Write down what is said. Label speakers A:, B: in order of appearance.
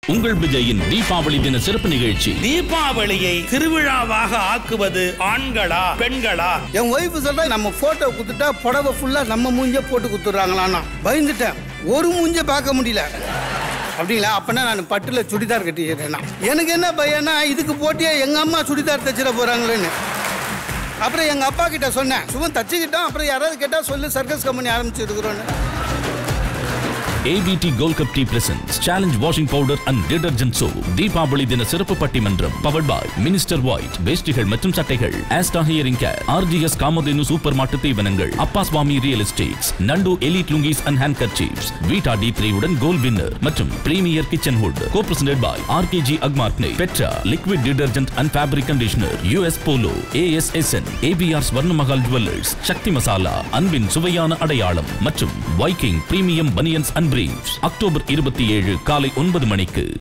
A: உங்கள் விஜயின் தீபாவளி தின சிறப்பு நிகழ்ச்சி
B: தீபாவளியை திருவிழாவாக ஆக்குவது ஆண்களா பெண்களா
C: என் ஒய்ஃப் சொல்றா நம்ம போட்டோ குத்துட்டா புடவை ஃபுல்லா நம்ம மூஞ்ச போட்டு குத்துறாங்களான்னா பயந்துட்டேன் ஒரு மூஞ்ச பார்க்க முடியல அப்படிங்களா அப்பனா நான் பட்டுல சுடிதார் கட்டிக்கிறேன்னா எனக்கு என்ன பையனா இதுக்கு போட்டியா எங்க அம்மா சுடிதார் தச்சிட போறாங்களேன்னு அப்புறம் எங்க அப்பா கிட்ட சொன்னேன் சும்மா தச்சுக்கிட்டோம் அப்புறம் யாராவது கேட்டா சொல்லு சர்க்கஸ் கம்பெனி ஆரம்பிச்சிருக்கிறோன்னு
A: ABT gold cup tea presents challenge washing powder and detergent soap Deepavali தின சிறப்பு பட்டிமன்றம் பவர்ட் பாய் மினிஸ்டர் ஒயிட் வேஷ்டிகள் மற்றும் சட்டைகள் Asta hearing care RGS Kamadhenu super market தீவனங்கள் Appa Swamy real estates Nandu elite lungis and handkerchiefs Vita D three உடன் goal winner மற்றும் premier kitchen hood co presented by RKG அக்மார்க்னே Petra liquid detergent and fabric conditioner US polo ஏஎஸ்எஸ்என் APR Swarnamahal jewellers Sakthi masala அன்பின் சுவையான அடையாளம் மற்றும் Viking premium banians and briefs October இருபத்தி ஏழு காலை ஒன்பது மணிக்கு